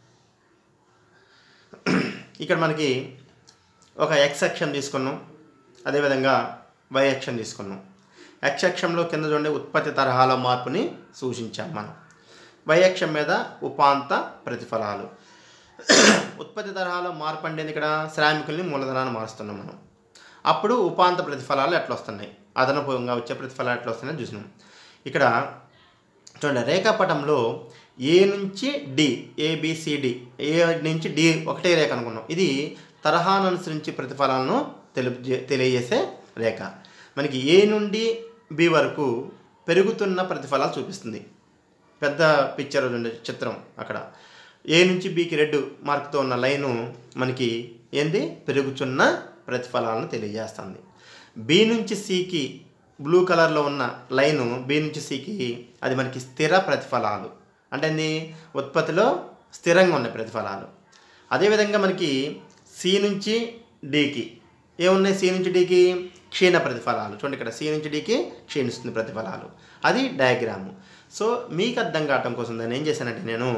ఇక్కడ మనకి ఒక ఎక్స్ అక్షం తీసుకున్నాం అదేవిధంగా వై అక్షం తీసుకున్నాం ఎక్స్ అక్షంలో కింద చూడండి ఉత్పత్తి తరహాల మార్పుని సూచించాం మనం వై అక్షం మీద ఉపాంత ప్రతిఫలాలు ఉత్పత్తి తరహాలో మార్పు అంటే ఇక్కడ శ్రామికుల్ని మూలధనాన్ని మారుస్తున్నాం మనం అప్పుడు ఉపాంత ప్రతిఫలాలు ఎట్లా వస్తున్నాయి అదనపూర్వంగా వచ్చే ప్రతిఫలాలు ఎట్లా వస్తున్నాయని చూసినాం ఇక్కడ చూడండి రేఖాపటంలో ఏ నుంచి డి ఏబిసిడి ఏ నుంచి డి ఒకటే రేఖ అనుకున్నాం ఇది తరహాను అనుసరించి ప్రతిఫలాలను తెలుపు తెలియజేసే రేఖ మనకి ఏ నుండి బి వరకు పెరుగుతున్న ప్రతిఫలాలు చూపిస్తుంది పెద్ద పిక్చర్ ఉంది చిత్రం అక్కడ ఏ నుంచి బికి రెడ్ మార్కుతో ఉన్న లైను మనకి ఏంది పెరుగుచున్న ప్రతిఫలాలను తెలియజేస్తుంది బి నుంచి సికి బ్లూ కలర్లో ఉన్న లైను బి నుంచి సికి అది మనకి స్థిర ప్రతిఫలాలు అంటే ఏంది ఉత్పత్తిలో స్థిరంగా ఉన్న ప్రతిఫలాలు అదేవిధంగా మనకి సి నుంచి డికి ఏమున్నాయి సి నుంచి డికి క్షీణ ప్రతిఫలాలు చూడండి ఇక్కడ సి నుంచి డికి క్షీణిస్తుంది ప్రతిఫలాలు అది డయాగ్రాము సో మీకు అర్థం కావటం కోసం దాన్ని ఏం చేశానంటే నేను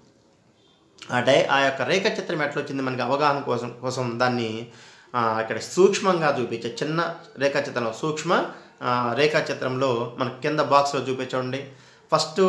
ఆ డై ఆ యొక్క రేఖ చిత్రం ఎట్లా వచ్చింది మనకి అవగాహన కోసం కోసం దాన్ని ఆ, ఇక్కడ సూక్ష్మంగా చూపించే చిన్న రేఖా చిత్రంలో సూక్ష్మ ఆ, రేఖా చిత్రంలో మన కింద బాక్స్లో చూపించండి ఫస్ట్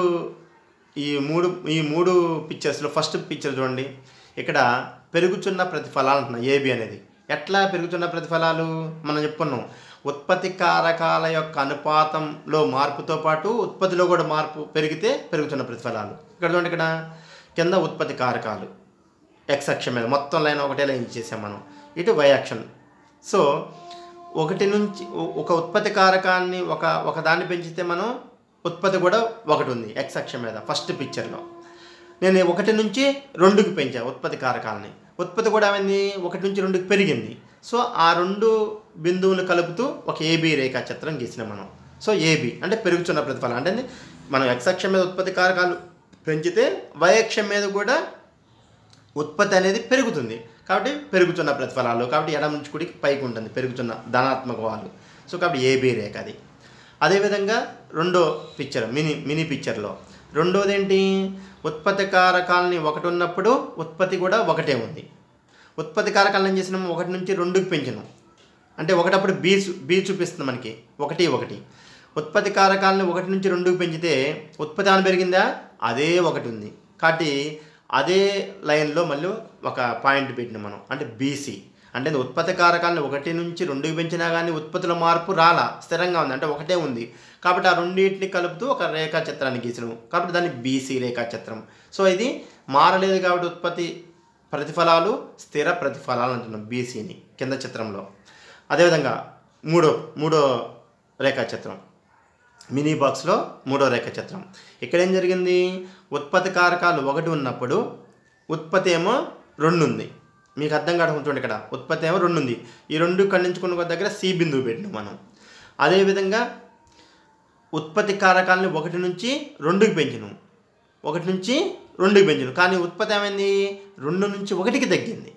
ఈ మూడు ఈ మూడు పిక్చర్స్లో ఫస్ట్ పిక్చర్ చూడండి ఇక్కడ పెరుగుచున్న ప్రతిఫలాలు అంటున్నాం ఏబి అనేది ఎట్లా పెరుగుతున్న ప్రతిఫలాలు మనం చెప్పుకున్నాం ఉత్పత్తి కారకాల యొక్క అనుపాతంలో మార్పుతో పాటు ఉత్పత్తిలో కూడా మార్పు పెరిగితే పెరుగుతున్న ప్రతిఫలాలు ఇక్కడ చూడండి ఇక్కడ కింద ఉత్పత్తి కారకాలు ఎక్స్ అక్షం మీద మొత్తం లైన్ ఒకటే లైన్ చేసాం మనం ఇటు వై అక్షం సో ఒకటి నుంచి ఒ- ఒక ఉత్పత్తి కారకాన్ని ఒక ఒక దాన్ని పెంచితే మనం ఉత్పత్తి కూడా ఒకటి ఉంది ఎక్స్ అక్షం మీద ఫస్ట్ పిక్చర్లో నేను ఒకటి నుంచి రెండుకి పెంచా ఉత్పత్తి కారకాలని ఉత్పత్తి కూడా ఏమైంది ఒకటి నుంచి రెండుకి పెరిగింది సో ఆ రెండు బిందువులు కలుపుతూ ఒక ఏబి రేఖా చిత్రం గీసినాం మనం సో ఏబి అంటే పెరుగుతున్న ప్రతిఫలం అంటే ఏంది? మనం ఎక్స్ అక్షం మీద ఉత్పత్తి కారకాలు పెంచితే వై అక్షం మీద కూడా ఉత్పత్తి అనేది పెరుగుతుంది కాబట్టి పెరుగుతున్న ప్రతిఫలాలు కాబట్టి ఎడమ నుంచి కుడికి పైకి ఉంటుంది పెరుగుతున్న ధనాత్మక వాళ్ళు సో కాబట్టి ఏబీ రేఖ అది అదేవిధంగా రెండో పిక్చర్ మినీ మినీ పిక్చర్లో రెండోది ఏంటి ఉత్పత్తి కారకాలని ఒకటి ఉన్నప్పుడు ఉత్పత్తి కూడా ఒకటే ఉంది ఉత్పత్తి కారకాలను ఏం చేసినాము ఒకటి నుంచి రెండుకి పెంచినాం అంటే ఒకటప్పుడు బీ చూ- బీ చూపిస్తుంది మనకి ఒకటి ఒకటి ఉత్పత్తి కారకాలను ఒకటి నుంచి రెండుకి పెంచితే ఉత్పత్తి ఏమైనా పెరిగిందా అదే ఒకటి ఉంది కాబట్టి అదే లైన్లో మళ్ళీ ఒక పాయింట్ పెట్టినాం మనం అంటే బీసీ అంటే ఉత్పత్తి కారకాలను ఒకటి నుంచి రెండుకి పెంచినా కానీ ఉత్పత్తిలో మార్పు రాలా స్థిరంగా ఉంది అంటే ఒకటే ఉంది కాబట్టి ఆ రెండింటిని కలుపుతూ ఒక రేఖా చిత్రాన్ని గీసినాం కాబట్టి దాన్ని బీసీ రేఖా చిత్రం సో ఇది మారలేదు కాబట్టి ఉత్పత్తి ప్రతిఫలాలు స్థిర ప్రతిఫలాలు అంటున్నాం బీసీని కింద చిత్రంలో అదేవిధంగా మూడో మూడో రేఖాచిత్రం మినీ బాక్స్లో మూడో రేఖాచిత్రం ఇక్కడ ఏం జరిగింది ఉత్పత్తి కారకాలు ఒకటి ఉన్నప్పుడు ఉత్పత్తి ఏమో రెండు ఉంది మీకు అర్థం కావడం చూడండి ఇక్కడ ఉత్పత్తి ఏమో రెండు ఉంది ఈ రెండు ఖండించుకున్న దగ్గర సి బిందువు పెట్టినాం మనం అదేవిధంగా ఉత్పత్తి కారకాలని ఒకటి నుంచి రెండుకి పెంచినాం ఒకటి నుంచి రెండుకి పెంచినాం కానీ ఉత్పత్తి ఏమైంది రెండు నుంచి ఒకటికి తగ్గింది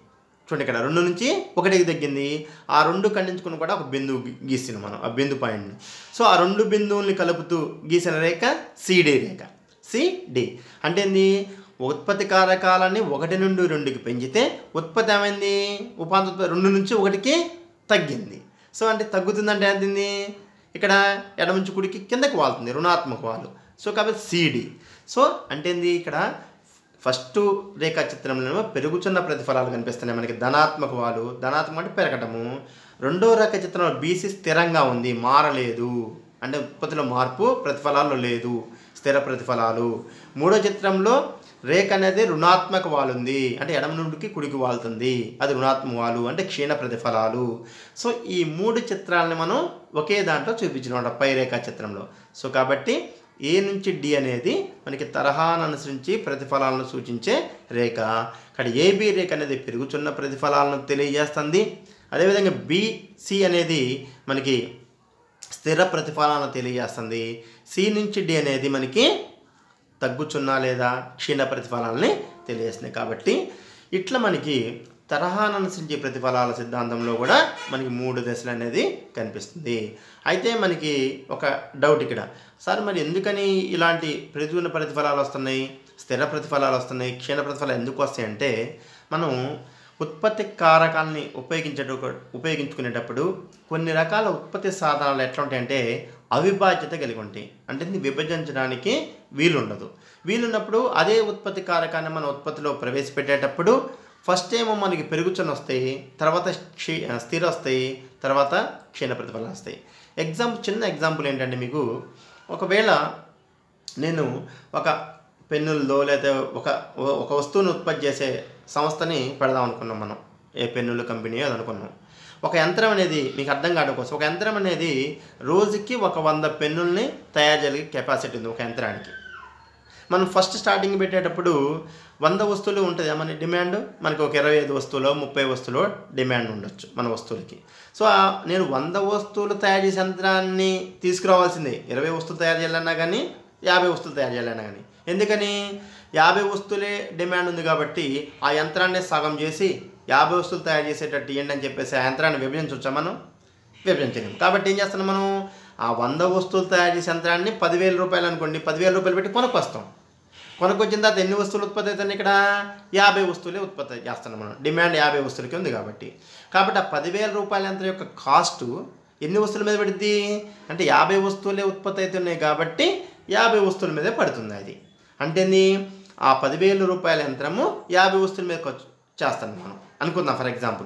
చూడండి ఇక్కడ రెండు నుంచి ఒకటికి తగ్గింది ఆ రెండు ఖండించుకుని కూడా ఒక బిందువు గీ- గీసిన మనం ఆ బిందు పాయింట్ని సో ఆ రెండు బిందువుల్ని కలుపుతూ గీసిన రేఖ సిడి రేఖ సిడి అంటే ఏంది ఉత్పత్తి కారకాలని ఒకటి నుండి రెండుకి పెంచితే ఉత్పత్తి ఏమైంది ఉపాంత ఉత్పత్తి రెండు నుంచి ఒకటికి తగ్గింది సో అంటే తగ్గుతుందంటే ఏంది ఇక్కడ ఎడమ నుంచి కుడికి కిందకి వాళ్తుంది రుణాత్మక వాలు సో కాబట్టి సిడి సో అంటే ఏంది ఇక్కడ ఫస్ట్ రేఖా చిత్రంలో పెరుగుతున్న ప్రతిఫలాలు కనిపిస్తున్నాయి మనకి ధనాత్మక వాలు ధనాత్మకం అంటే పెరగటము రెండో రేఖా చిత్రంలో బీసీ స్థిరంగా ఉంది మారలేదు అంటే ఉత్పత్తిలో మార్పు ప్రతిఫలాల్లో లేదు స్థిర ప్రతిఫలాలు మూడో చిత్రంలో రేఖ అనేది రుణాత్మక వాలు ఉంది అంటే ఎడమ నుండికి కుడికి వాలుతుంది అది రుణాత్మక వాలు అంటే క్షీణ ప్రతిఫలాలు సో ఈ మూడు చిత్రాలని మనం ఒకే దాంట్లో చూపించినమాట పై రేఖా చిత్రంలో సో కాబట్టి ఏ నుంచి డి అనేది మనకి తరహాను అనుసరించి ప్రతిఫలాలను సూచించే రేఖ ఇక్కడ ఏబి రేఖ అనేది పెరుగుతున్న ప్రతిఫలాలను తెలియజేస్తుంది అదేవిధంగా బిసి అనేది మనకి స్థిర ప్రతిఫలాలను తెలియజేస్తుంది సి నుంచి డి అనేది మనకి తగ్గుచున్నా లేదా క్షీణ ప్రతిఫలాలని తెలియజేస్తున్నాయి కాబట్టి ఇట్లా మనకి తరహాను అనుసరించే ప్రతిఫలాల సిద్ధాంతంలో కూడా మనకి మూడు దశలు అనేది కనిపిస్తుంది అయితే మనకి ఒక డౌట్ ఇక్కడ సార్ మరి ఎందుకని ఇలాంటి ప్రతికూల ప్రతిఫలాలు వస్తున్నాయి స్థిర ప్రతిఫలాలు వస్తున్నాయి క్షీణ ప్రతిఫలాలు ఎందుకు వస్తాయి అంటే మనం ఉత్పత్తి కారకాలని ఉపయోగించే ఉపయోగించుకునేటప్పుడు కొన్ని రకాల ఉత్పత్తి సాధనాలు ఎట్లా ఉంటాయంటే అవిభాజ్యత కలిగి ఉంటాయి అంటే దీన్ని విభజించడానికి వీలుండదు వీలున్నప్పుడు అదే ఉత్పత్తి కారకాన్ని మన ఉత్పత్తిలో ప్రవేశపెట్టేటప్పుడు ఫస్ట్ ఏమో మనకి పెరుగుచన వస్తాయి తర్వాత క్షీ స్థిర వస్తాయి తర్వాత క్షీణ ప్రతిఫలాలు వస్తాయి ఎగ్జాంపుల్ చిన్న ఎగ్జాంపుల్ ఏంటంటే మీకు ఒకవేళ నేను ఒక పెన్నులతో లేదా ఒక ఒక వస్తువును ఉత్పత్తి చేసే సంస్థని పెడదాం అనుకున్నాం మనం ఏ పెన్నుల కంపెనీ అది అనుకున్నాం ఒక యంత్రం అనేది మీకు అర్థం కావడం కోసం ఒక యంత్రం అనేది రోజుకి ఒక వంద పెన్నుల్ని తయారు చేయగలిగే కెపాసిటీ ఉంది ఒక యంత్రానికి మనం ఫస్ట్ స్టార్టింగ్ పెట్టేటప్పుడు వంద వస్తువులు ఉంటుంది మన డిమాండ్ మనకి ఒక ఇరవై ఐదు వస్తువులో ముప్పై వస్తువులో డిమాండ్ ఉండొచ్చు మన వస్తువులకి సో ఆ నేను వంద వస్తువులు తయారు చేసే యంత్రాన్ని తీసుకురావాల్సిందే ఇరవై వస్తువులు తయారు చేయాలన్నా కానీ యాభై వస్తువులు తయారు చేయాలన్నా కానీ ఎందుకని యాభై వస్తువులే డిమాండ్ ఉంది కాబట్టి ఆ యంత్రాన్ని సగం చేసి యాభై వస్తువులు తయారు చేసేటట్టు ఇవ్వండి అని చెప్పేసి ఆ యంత్రాన్ని విభజించవచ్చా మనం విభజించలేము కాబట్టి ఏం చేస్తున్నాం మనం ఆ వంద వస్తువులు తయారు చేసే యంత్రాన్ని పదివేల రూపాయలు అనుకోండి పదివేల రూపాయలు పెట్టి కొనుక్కొస్తాం కొనుక్కొచ్చిన తర్వాత ఎన్ని వస్తువులు ఉత్పత్తి అవుతాయి ఇక్కడ యాభై వస్తువులే ఉత్పత్తి చేస్తున్నాం మనం డిమాండ్ యాభై వస్తువులకి ఉంది కాబట్టి కాబట్టి ఆ పదివేల రూపాయల యంత్రం యొక్క కాస్టు ఎన్ని వస్తువుల మీద పడుద్ది అంటే యాభై వస్తువులే ఉత్పత్తి అవుతున్నాయి కాబట్టి యాభై వస్తువుల మీదే పడుతుంది అది అంటే ఏంది? ఆ పదివేల రూపాయల యంత్రము యాభై వస్తువుల మీద ఖర్చు చేస్తాను మనం అనుకుందాం ఫర్ ఎగ్జాంపుల్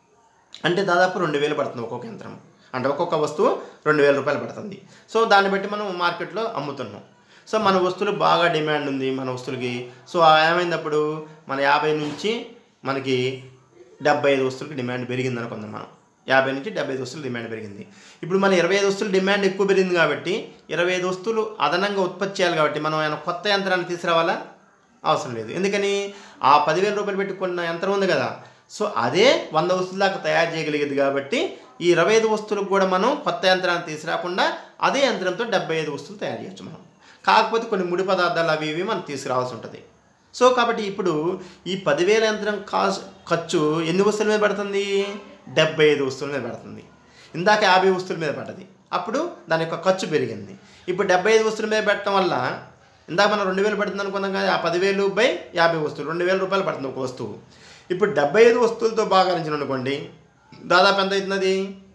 అంటే దాదాపు రెండు వేలు పడుతుంది ఒక్కొక్క యంత్రం అంటే ఒక్కొక్క వస్తువు రెండు వేల రూపాయలు పడుతుంది సో దాన్ని బట్టి మనం మార్కెట్లో అమ్ముతున్నాం సో మన వస్తువులు బాగా డిమాండ్ ఉంది మన వస్తువులకి సో ఆ ఏమైనప్పుడు మన యాభై నుంచి మనకి డెబ్బై ఐదు వస్తువులకి డిమాండ్ పెరిగింది అనుకుందాం మనం యాభై నుంచి డెబ్బై ఐదు వస్తువులు డిమాండ్ పెరిగింది ఇప్పుడు మన ఇరవై ఐదు వస్తువులు డిమాండ్ ఎక్కువ పెరిగింది కాబట్టి ఇరవై ఐదు వస్తువులు అదనంగా ఉత్పత్తి చేయాలి కాబట్టి మనం ఏమైనా కొత్త యంత్రాన్ని తీసుకురావాలా అవసరం లేదు ఎందుకని ఆ పదివేల రూపాయలు పెట్టుకున్న యంత్రం ఉంది కదా సో అదే వంద వస్తువుల దాకా తయారు చేయగలిగేది కాబట్టి ఈ ఇరవై ఐదు వస్తువులకు కూడా మనం కొత్త యంత్రాన్ని తీసుకురాకుండా అదే యంత్రంతో డెబ్బై ఐదు వస్తువులు తయారు చేయొచ్చు మనం కాకపోతే కొన్ని ముడి పదార్థాలు అవి ఇవి మనం తీసుకురావాల్సి ఉంటుంది సో కాబట్టి ఇప్పుడు ఈ పదివేల యంత్రం కాస్ట్ ఖర్చు ఎన్ని వస్తువుల మీద పడుతుంది డెబ్బై ఐదు వస్తువుల మీద పడుతుంది ఇందాక యాభై వస్తువుల మీద పడ్డది అప్పుడు దాని యొక్క ఖర్చు పెరిగింది ఇప్పుడు డెబ్బై ఐదు వస్తువుల మీద పెట్టడం వల్ల ఇందాక మనం రెండు వేలు పడుతుంది అనుకున్నాం కదా ఆ పదివేలు బై యాభై వస్తువులు రెండు వేల రూపాయలు పడుతుంది ఒక వస్తువు ఇప్పుడు డెబ్బై ఐదు వస్తువులతో భాగాలించిన అనుకోండి దాదాపు ఎంత అవుతుంది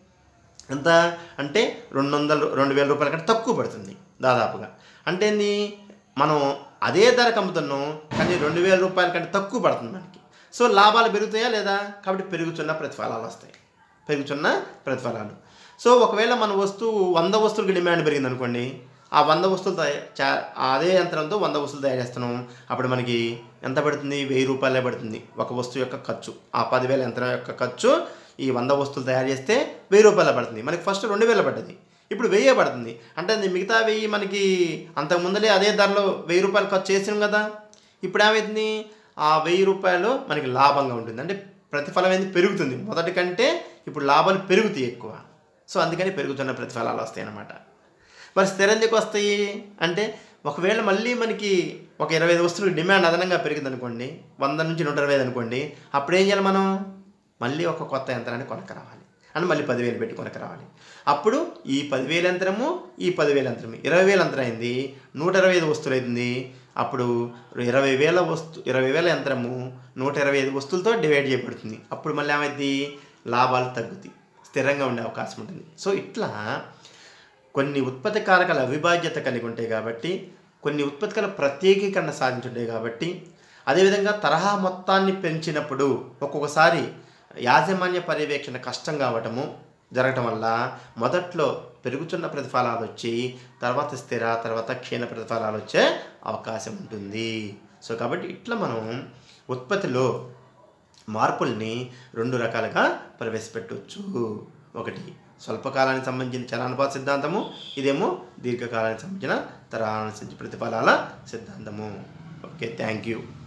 ఎంత అంటే రెండు వందలు రెండు వేల రూపాయల కంటే తక్కువ పడుతుంది దాదాపుగా అంటే ఏంది మనం అదే ధరకు అమ్ముతున్నాం కానీ రెండు వేల రూపాయల కంటే తక్కువ పడుతుంది మనకి సో లాభాలు పెరుగుతాయా లేదా కాబట్టి పెరుగుతున్న ప్రతిఫలాలు వస్తాయి పెరుగుతున్న ప్రతిఫలాలు సో ఒకవేళ మన వస్తువు వంద వస్తువులకి డిమాండ్ పెరిగింది అనుకోండి ఆ వంద వస్తువులు తయా చా- అదే యంత్రంతో వంద వస్తువులు తయారు చేస్తున్నాం అప్పుడు మనకి ఎంత పడుతుంది వెయ్యి రూపాయలే పడుతుంది ఒక వస్తువు యొక్క ఖర్చు ఆ పదివేల యంత్రం యొక్క ఖర్చు ఈ వంద వస్తువులు తయారు చేస్తే వెయ్యి రూపాయలు పడుతుంది మనకి ఫస్ట్ రెండు వేలు పడ్డది ఇప్పుడు వెయ్యే పడుతుంది అంటే అది మిగతా వెయ్యి మనకి అంతకు ముందలే అదే ధరలో వెయ్యి రూపాయలు ఖర్చు చేసినాం కదా ఇప్పుడు ఏమైంది ఆ వెయ్యి రూపాయలు మనకి లాభంగా ఉంటుంది అంటే ప్రతిఫలం ఏంది పెరుగుతుంది మొదటి కంటే ఇప్పుడు లాభాలు పెరుగుతాయి ఎక్కువ సో అందుకని పెరుగుతున్న ప్రతిఫలాలు వస్తాయి అన్నమాట మరి స్థిర ఎందుకు వస్తాయి అంటే ఒకవేళ మళ్ళీ మనకి ఒక ఇరవై ఐదు వస్తువులు డిమాండ్ అదనంగా పెరిగింది అనుకోండి వంద నుంచి నూట ఇరవై ఐదు అనుకోండి అప్పుడు ఏం చేయాలి మనం మళ్ళీ ఒక కొత్త యంత్రాన్ని కొనక రావాలి అని మళ్ళీ పదివేలు పెట్టి కొనక రావాలి అప్పుడు ఈ పదివేల యంత్రము ఈ పదివేల యంత్రము ఇరవై వేల యంత్రం అయింది నూట ఇరవై ఐదు వస్తువులు అయింది అప్పుడు ఇరవై వేల వస్తు ఇరవై వేల యంత్రము నూట ఇరవై ఐదు వస్తువులతో డివైడ్ చేయబడుతుంది అప్పుడు మళ్ళీ ఏమైంది లాభాలు తగ్గుతాయి స్థిరంగా ఉండే అవకాశం ఉంటుంది సో ఇట్లా కొన్ని ఉత్పత్తి కారకాల అవిభాజ్యత కలిగి ఉంటాయి కాబట్టి కొన్ని ఉత్పత్తికాల ప్రత్యేకీకరణ సాధించుంటాయి కాబట్టి అదేవిధంగా తరహా మొత్తాన్ని పెంచినప్పుడు ఒక్కొక్కసారి యాజమాన్య పర్యవేక్షణ కష్టం కావటము జరగటం వల్ల మొదట్లో పెరుగుతున్న ప్రతిఫలాలు వచ్చి తర్వాత స్థిర తర్వాత క్షీణ ప్రతిఫలాలు వచ్చే అవకాశం ఉంటుంది సో కాబట్టి ఇట్లా మనం ఉత్పత్తిలో మార్పుల్ని రెండు రకాలుగా ప్రవేశపెట్టవచ్చు ఒకటి స్వల్పకాలానికి సంబంధించిన చలనానుపాత సిద్ధాంతము ఇదేమో దీర్ఘకాలానికి సంబంధించిన తరాల ప్రతిఫలాల సిద్ధాంతము ఓకే థ్యాంక్ యూ